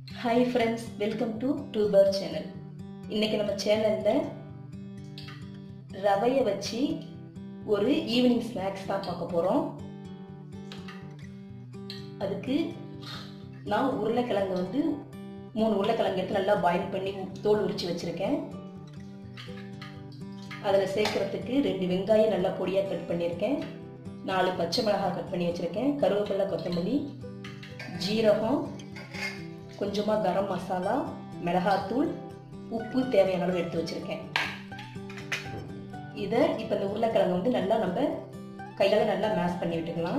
hi friends welcome to டூபர் channel இன்னைக்கு நம்ம சேனலில் ரவையை வச்சு ஒரு ஈவினிங் ஸ்நாக்ஸ் தான் பார்க்க போகிறோம் அதுக்கு நான் உருளைக்கிழங்கு வந்து மூணு உருளைக்கிழங்கு எடுத்து நல்லா பாயில் பண்ணி தோல் உரித்து வச்சுருக்கேன் அதில் சேர்க்குறதுக்கு ரெண்டு வெங்காயம் நல்லா பொடியாக கட் பண்ணியிருக்கேன் நாலு பச்சை மிளகாய் கட் பண்ணி வச்சுருக்கேன் கருவேப்பிலை கொத்தமல்லி ஜீரகம் கொஞ்சமாக கரம் மசாலா மிளகாத்தூள் உப்பு தேவையான அளவு எடுத்து வச்சுருக்கேன் இதை இப்போ இந்த உருளைக்கிழங்கு வந்து நல்லா நம்ம கையால் நல்லா மேஷ் பண்ணி விட்டுக்கலாம்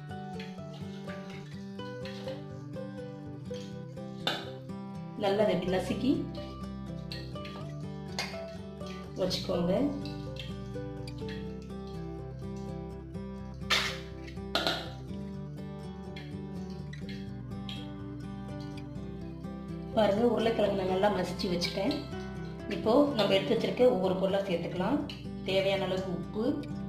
நல்லா ரெடி நசுக்கி வச்சுக்கோங்க பாருங்க உருளைக்கிழங்கு நான் நல்லா மசிச்சு வச்சுட்டேன் இப்போ நம்ம எடுத்து வச்சிருக்க ஒவ்வொரு பொருளாக சேர்த்துக்கலாம் தேவையான அளவுக்கு உப்பு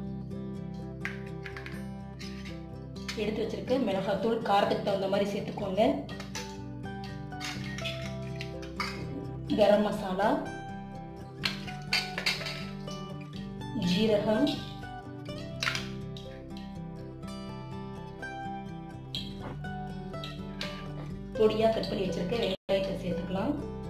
எடுத்து வச்சிருக்க மிளகாத்தூள் காரத்துக்கு தகுந்த மாதிரி சேர்த்துக்கோங்க கரம் மசாலா ஜீரகம் பொடியாக கட் பண்ணி வச்சிருக்க வெங்காயத்தை சேர்த்துக்கலாம்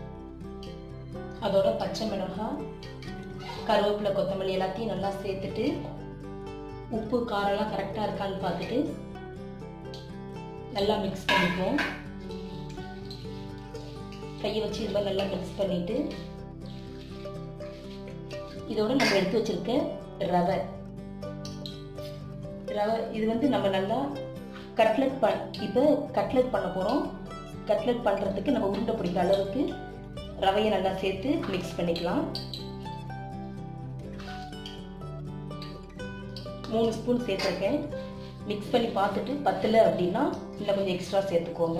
அதோட பச்சை மிளகாய் கருவேப்பிலை கொத்தமல்லி எல்லாத்தையும் நல்லா சேர்த்துட்டு உப்பு காரம்லாம் கரெக்டாக இருக்கான்னு பார்த்துட்டு நல்லா மிக்ஸ் பண்ணிக்குவோம் கையை வச்சு இது மாதிரி நல்லா மிக்ஸ் பண்ணிட்டு இதோட நம்ம எடுத்து வச்சிருக்க ரவை ரவை இது வந்து நம்ம நல்லா கட்லெட் ப இப்போ கட்லெட் பண்ண போகிறோம் கட்லெட் பண்ணுறதுக்கு நம்ம உருண்டை பிடிக்கிற அளவுக்கு ரவையை நல்லா சேர்த்து மிக்ஸ் பண்ணிக்கலாம் மூணு ஸ்பூன் சேர்த்துருக்கேன் மிக்ஸ் பண்ணி பார்த்துட்டு பத்தில் அப்படின்னா இன்னும் கொஞ்சம் எக்ஸ்ட்ரா சேர்த்துக்கோங்க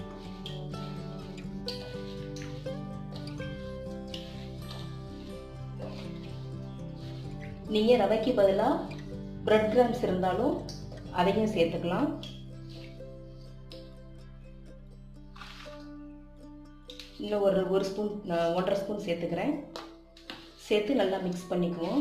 நீங்கள் ரவைக்கு பதிலாக பிரெட் கிராம்ஸ் இருந்தாலும் அதையும் சேர்த்துக்கலாம் இன்னும் ஒரு ஒரு ஸ்பூன் ஒன்றரை ஸ்பூன் சேர்த்துக்கிறேன் சேர்த்து நல்லா மிக்ஸ் பண்ணிக்குவோம்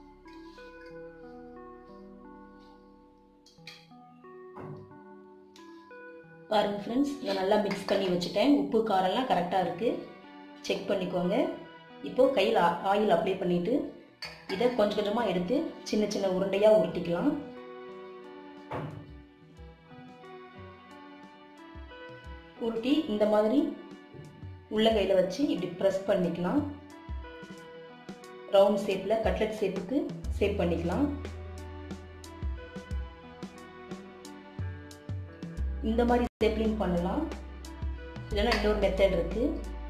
பாருங்கள் ஃப்ரெண்ட்ஸ் நான் நல்லா மிக்ஸ் பண்ணி வச்சுட்டேன் உப்பு காரம்லாம் கரெக்டாக இருக்குது செக் பண்ணிக்கோங்க இப்போது கையில் ஆயில் அப்ளை பண்ணிவிட்டு இதை கொஞ்சம் கொஞ்சமாக எடுத்து சின்ன சின்ன உருண்டையாக உருட்டிக்கலாம் உருட்டி இந்த மாதிரி உள்ள கையில் வச்சு இப்படி ப்ரெஸ் பண்ணிக்கலாம் ரவுண்ட் ஷேப்பில் கட்லெட் ஷேப்புக்கு ஷேப் பண்ணிக்கலாம் இந்த மாதிரி ஷேப்லையும் பண்ணலாம் இல்லைன்னா இன்னொரு மெத்தட் இருக்குது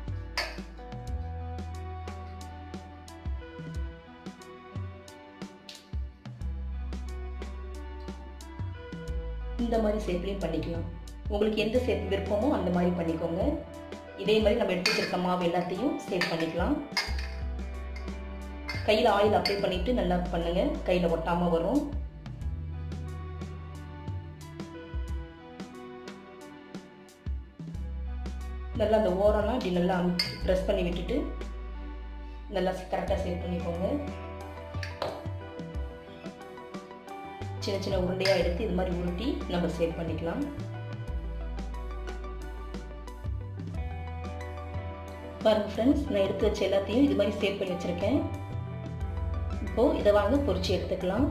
இந்த மாதிரி ஷேப்லையும் பண்ணிக்கலாம் உங்களுக்கு எந்த ஷேப் விருப்பமோ அந்த மாதிரி பண்ணிக்கோங்க இதே மாதிரி நம்ம எடுத்து வச்சிருக்க மாவு எல்லாத்தையும் சேவ் பண்ணிக்கலாம் கையில் ஆயில் அப்ளை பண்ணிட்டு நல்லா பண்ணுங்க கையில் ஒட்டாமல் வரும் நல்லா அந்த ஓரம்லாம் இப்படி நல்லா ப்ரெஸ் பண்ணி விட்டுட்டு நல்லா கரெக்டாக சேவ் பண்ணிக்கோங்க சின்ன சின்ன உருண்டையாக எடுத்து இது மாதிரி உருட்டி நம்ம சேவ் பண்ணிக்கலாம் பாருங்க ஃப்ரெண்ட்ஸ் நான் எடுத்து வச்ச எல்லாத்தையும் இது மாதிரி சேவ் பண்ணி வச்சுருக்கேன் இப்போது இதை வாங்க பொறிச்சு எடுத்துக்கலாம்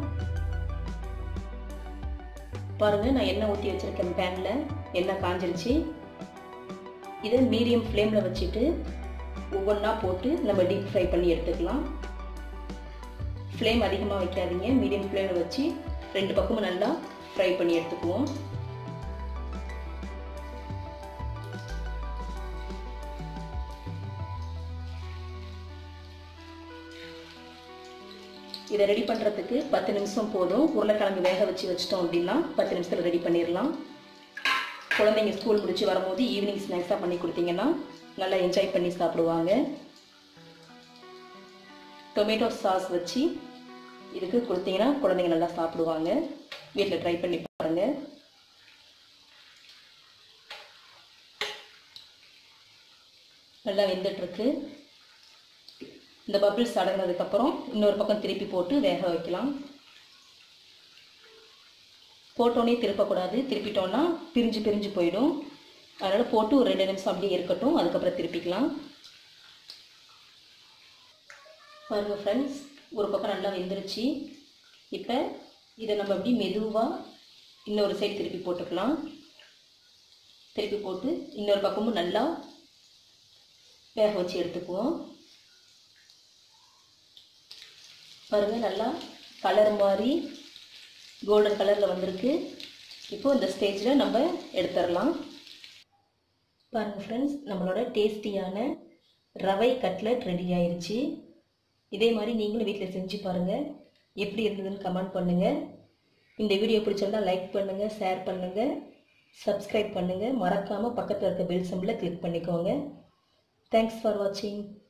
பாருங்கள் நான் எண்ணெய் ஊற்றி வச்சுருக்கேன் பேனில் எண்ணெய் காஞ்சிருச்சு இதை மீடியம் ஃப்ளேமில் வச்சுட்டு ஒவ்வொன்றா போட்டு நம்ம டீப் ஃப்ரை பண்ணி எடுத்துக்கலாம் ஃப்ளேம் அதிகமாக வைக்காதீங்க மீடியம் ஃப்ளேமில் வச்சு ரெண்டு பக்கமும் நல்லா ஃப்ரை பண்ணி எடுத்துக்குவோம் இதை ரெடி பண்ணுறதுக்கு பத்து நிமிஷம் போதும் உருளைக்கிழங்கு வேக வச்சு வச்சிட்டோம் அப்படின்னா பத்து நிமிஷத்தில் ரெடி பண்ணிடலாம் குழந்தைங்க ஸ்கூல் முடிச்சு வரும்போது ஈவினிங் ஸ்நாக்ஸாக பண்ணி கொடுத்தீங்கன்னா நல்லா என்ஜாய் பண்ணி சாப்பிடுவாங்க டொமேட்டோ சாஸ் வச்சு இதுக்கு கொடுத்தீங்கன்னா குழந்தைங்க நல்லா சாப்பிடுவாங்க வீட்டில் ட்ரை பண்ணி பாருங்கள் நல்லா வெந்துட்டுருக்கு இந்த பபிள்ஸ் அடங்கினதுக்கப்புறம் இன்னொரு பக்கம் திருப்பி போட்டு வேக வைக்கலாம் போட்டோன்னே திருப்பக்கூடாது திருப்பிட்டோன்னா பிரிஞ்சு பிரிஞ்சு போயிடும் அதனால் போட்டு ஒரு ரெண்டு நிமிஷம் அப்படியே இருக்கட்டும் அதுக்கப்புறம் திருப்பிக்கலாம் பாருங்கள் ஃப்ரெண்ட்ஸ் ஒரு பக்கம் நல்லா வெந்துருச்சு இப்போ இதை நம்ம அப்படி மெதுவாக இன்னொரு சைடு திருப்பி போட்டுக்கலாம் திருப்பி போட்டு இன்னொரு பக்கமும் நல்லா வேக வச்சு எடுத்துக்குவோம் பாருங்கள் நல்லா கலர் மாதிரி கோல்டன் கலரில் வந்திருக்கு இப்போ இந்த ஸ்டேஜில் நம்ம எடுத்துடலாம் பாருங்கள் ஃப்ரெண்ட்ஸ் நம்மளோட டேஸ்டியான ரவை கட்லட் ரெடி ஆயிடுச்சு இதே மாதிரி நீங்களும் வீட்டில் செஞ்சு பாருங்கள் எப்படி இருந்ததுன்னு கமெண்ட் பண்ணுங்கள் இந்த வீடியோ பிடிச்சிருந்தா லைக் பண்ணுங்கள் ஷேர் பண்ணுங்கள் சப்ஸ்கிரைப் பண்ணுங்கள் மறக்காமல் பக்கத்தில் இருக்க பெல் சிம்பிளை கிளிக் பண்ணிக்கோங்க தேங்க்ஸ் ஃபார் வாட்சிங்